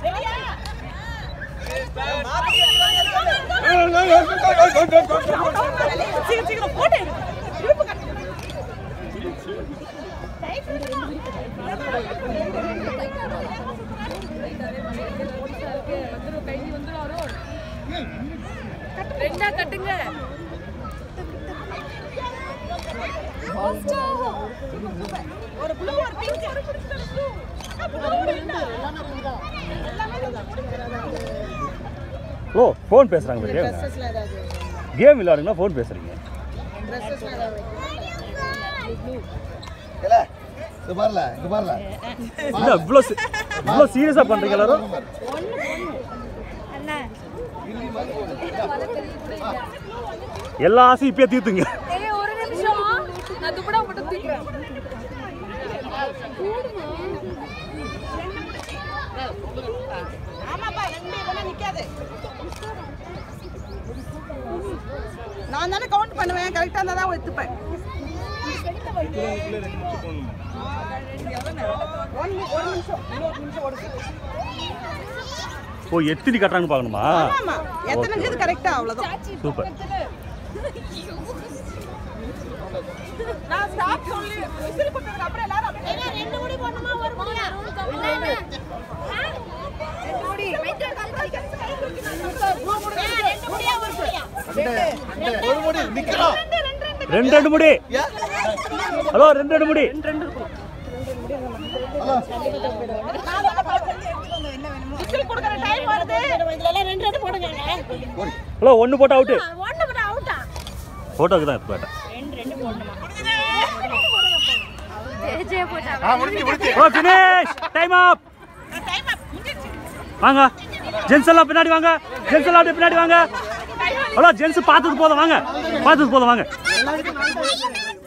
சீக்கிரம் சீக்கிரம் போட்டு ரெண்டா கட்டுங்க ஒரு ப்ளூ ஒரு பிங்க் ஓ ஃபோன் பேசுகிறாங்க பத்தியா கேம் விளையாடுங்களா ஃபோன் பேசுகிறீங்க இல்ல இது பாருல இது பாருல இல்லை இவ்வளோ சி- இவ்வளோ சீரியஸாக பண்ணுறீங்க எல்லாரும் எல்லா ஆசையும் இப்பயே தீர்த்துங்க ஏய் ஒரு நிமிஷம் நான் துப்படா மட்டும் தூக்கிறேன் ஆமாப்பா ரெண்டு இதெல்லாம் நிக்காது நான் தானே கவுண்ட் பண்ணுவேன் கரெக்டா இருந்தா தான் ஒத்துப்பேன் ஒரு நி- ஒரு நிமிஷம் இன்னொரு நிமிஷம் ஓடுது ஓ எத்தனை கட்டுறாங்கன்னு பார்க்கணுமா ஆமா எத்தனை இது கரெக்டா அவ்வளவுதான் சூப்பர் நான் ஸ்டாப் சொல்லி விசில் போட்டதுக்கு அப்புறம் எல்லாரும் அப்படியே ரெண்டு முடி போடணுமா ஒரு முடியா ரெண்டு முடி ரெண்டு முடியா ஒரு முடியா ஒரு முடி நிக்கிறோம் ரெண்டு ரெண்டு முடி ஹலோ ரெண்டு ரெண்டு முடி விசில் கொடுக்குற டைம் வருது இதெல்லாம் ரெண்டு ரெண்டு போடுங்க ஹலோ ஒன்று போட்டு அவுட்டு ஒண்ணு போட அவுட்டா ஃபோட்டோக்கு தான் எடுத்து போயிட்டேன் ரெண்டு ரெண்டு போடணுமா ஜெய போட்டா ஆ முடிஞ்சு முடிஞ்சு ஓ தினேஷ் டைம் அப் வாங்க ஜென்ஸ் எல்லாம் பின்னாடி வாங்க ஜென்ஸ் எல்லாம் அப்படியே பின்னாடி வாங்க ஹலோ ஜென்ஸ் பார்த்தது போதும் வாங்க பார்த்தது போதும் வாங்க